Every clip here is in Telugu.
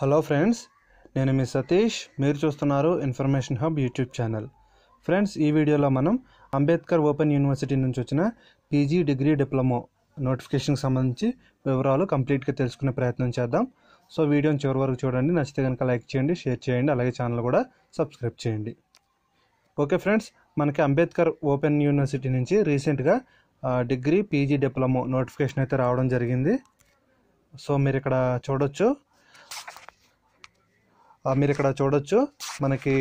హలో ఫ్రెండ్స్ నేను మీ సతీష్ మీరు చూస్తున్నారు information hub YouTube channel friends ఈ వీడియోలో మనం అంబేద్కర్ ఓపెన్ యూనివర్సిటీ నుంచి వచ్చిన పీజీ డిగ్రీ డిప్లొమా నోటిఫికేషన్కి సంబంధించి వివరాలు కంప్లీట్గా తెలుసుకునే ప్రయత్నం చేద్దాం సో వీడియోని చివరి వరకు చూడండి నచ్చితే కనుక లైక్ చేయండి షేర్ చేయండి అలాగే ఛానల్ కూడా సబ్స్క్రైబ్ చేయండి ఓకే ఫ్రెండ్స్ మనకి అంబేద్కర్ ఓపెన్ యూనివర్సిటీ నుంచి రీసెంట్గా ఆ, డిగ్రీ పీజీ డిప్లొమా నోటిఫికేషన్ అయితే రావడం జరిగింది సో మీరు ఇక్కడ చూడొచ్చు ఆ, మీరు ఇక్కడ చూడొచ్చు మనకి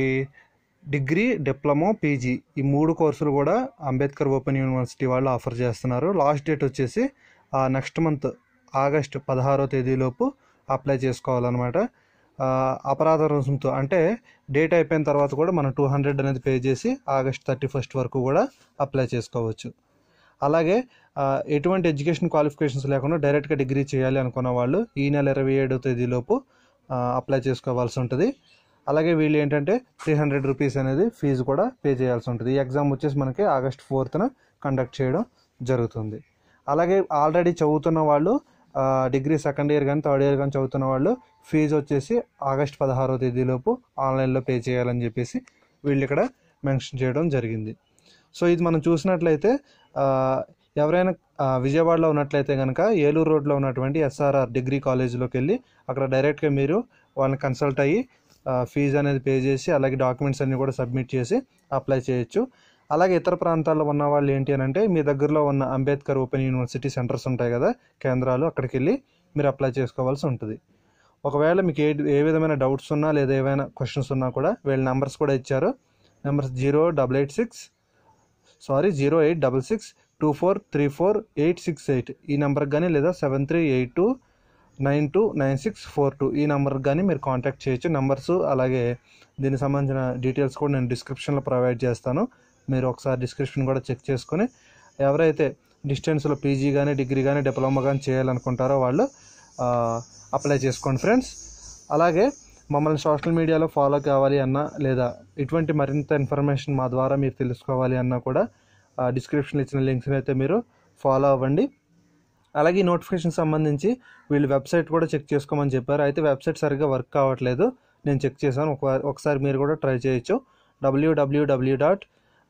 డిగ్రీ డిప్లొమా పీజీ ఈ మూడు కోర్సులు కూడా అంబేద్కర్ ఓపెన్ యూనివర్సిటీ వాళ్ళు ఆఫర్ చేస్తున్నారు లాస్ట్ డేట్ వచ్చేసి నెక్స్ట్ మంత్ ఆగస్ట్ పదహారో తేదీలోపు అప్లై చేసుకోవాలన్నమాట ఆ, అపరాధ రుసుముతో అంటే డేట్ అయిపోయిన తర్వాత కూడా మనం టూ హండ్రెడ్ అనేది పే చేసి ఆగస్ట్ థర్టీ ఫస్ట్ వరకు కూడా అప్లై చేసుకోవచ్చు అలాగే ఆ, ఎటువంటి ఎడ్యుకేషన్ క్వాలిఫికేషన్స్ లేకుండా డైరెక్ట్గా డిగ్రీ చేయాలి అనుకున్న వాళ్ళు ఈ నెల ఇరవై ఏడో తేదీలోపు ఆ, అప్లై చేసుకోవాల్సి ఉంటుంది అలాగే వీళ్ళు ఏంటంటే త్రీ హండ్రెడ్ రూపీస్ అనేది ఫీజు కూడా పే చేయాల్సి ఉంటుంది ఈ ఎగ్జామ్ వచ్చేసి మనకి ఆగస్ట్ ఫోర్త్న కండక్ట్ చేయడం జరుగుతుంది అలాగే ఆల్రెడీ చదువుతున్న వాళ్ళు ఆ, డిగ్రీ సెకండ్ ఇయర్ కానీ థర్డ్ ఇయర్ కానీ చదువుతున్న వాళ్ళు ఫీజు వచ్చేసి ఆగస్ట్ పదహారో తేదీలోపు ఆన్లైన్లో పే చేయాలని చెప్పేసి వీళ్ళు ఇక్కడ మెన్షన్ చేయడం జరిగింది సో ఇది మనం చూసినట్లయితే ఆ, ఎవరైనా ఆ, విజయవాడలో ఉన్నట్లయితే కనుక ఏలూరు రోడ్లో ఉన్నటువంటి ఎస్ఆర్ఆర్ డిగ్రీ కాలేజీలోకి వెళ్ళి అక్కడ డైరెక్ట్గా మీరు వాళ్ళని కన్సల్ట్ అయ్యి ఆ, ఫీజు అనేది పే చేసి అలాగే డాక్యుమెంట్స్ అన్ని కూడా సబ్మిట్ చేసి అప్లై చేయొచ్చు అలాగే ఇతర ప్రాంతాల్లో ఉన్న వాళ్ళు ఏంటి అని అంటే మీ దగ్గరలో ఉన్న అంబేద్కర్ ఓపెన్ యూనివర్సిటీ సెంటర్స్ ఉంటాయి కదా కేంద్రాలు అక్కడికి వెళ్ళి మీరు అప్లై చేసుకోవాల్సి ఉంటుంది ఒకవేళ మీకు ఏ ఏ విధమైన డౌట్స్ ఉన్నా లేదా ఏవైనా క్వశ్చన్స్ ఉన్నా కూడా వీళ్ళ నెంబర్స్ కూడా ఇచ్చారు numbers zero double eight six sorry zero eight double six two four three four eight six eight ఈ నెంబర్కి కానీ లేదా seven three eight two nine two nine six four two ఈ నెంబర్కి కానీ మీరు కాంటాక్ట్ చేయొచ్చు నెంబర్స్ అలాగే దీనికి సంబంధించిన డీటెయిల్స్ కూడా నేను డిస్క్రిప్షన్లో ప్రొవైడ్ చేస్తాను మీరు ఒకసారి డిస్క్రిప్షన్ కూడా చెక్ చేసుకొని ఎవరైతే డిస్టెన్స్లో పీజీ కానీ డిగ్రీ కానీ డిప్లొమా కానీ చేయాలనుకుంటారో వాళ్ళు ఆ, అప్లై చేసుకోండి ఫ్రెండ్స్ అలాగే మమ్మల్ని సోషల్ మీడియాలో ఫాలో కావాలి అన్నా లేదా ఇటువంటి మరింత ఇన్ఫర్మేషన్ మా ద్వారా మీరు తెలుసుకోవాలి అన్నా కూడా డిస్క్రిప్షన్లో ఇచ్చిన లింక్స్ని అయితే మీరు ఫాలో అవ్వండి అలాగే ఈ నోటిఫికేషన్ సంబంధించి వీళ్ళు వెబ్సైట్ కూడా చెక్ చేసుకోమని చెప్పారు అయితే వెబ్సైట్ సరిగ్గా వర్క్ కావట్లేదు నేను చెక్ చేశాను ఒక ఒకసారి మీరు కూడా ట్రై చేయొచ్చు WWW dot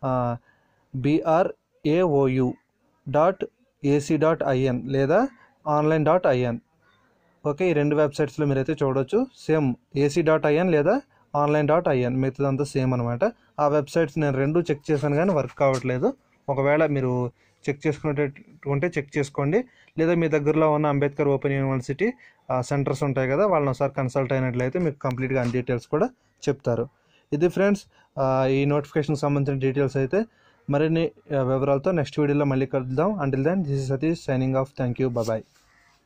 BRAOU dot AC dot IN లేదా ఆన్లైన్ డాట్ ఐఎన్ ఓకే ఈ రెండు వెబ్సైట్స్లో మీరైతే చూడొచ్చు సేమ్ ఏసీ డాట్ ఐఎన్ లేదా ఆన్లైన్ డాట్ ఐఎన్ మిగతాదంతా సేమ్ అనమాట ఆ వెబ్సైట్స్ నేను రెండు చెక్ చేశాను కానీ వర్క్ కావట్లేదు ఒకవేళ మీరు చెక్ చేసుకునేటట్టుంటే చెక్ చేసుకోండి లేదా మీ దగ్గరలో ఉన్న అంబేద్కర్ ఓపెన్ యూనివర్సిటీ సెంటర్స్ ఉంటాయి కదా వాళ్ళని ఒకసారి కన్సల్ట్ అయినట్లయితే మీకు కంప్లీట్గా అన్ని డీటెయిల్స్ కూడా చెప్తారు ఇది ఫ్రెండ్స్ ఈ నోటిఫికేషన్ సంబంధించిన డీటెయిల్స్ అయితే మరిన్ని ఆ, వివరాలతో నెక్స్ట్ వీడియోలో మళ్ళీ కలుద్దాం until then this is Satish signing off thank you bye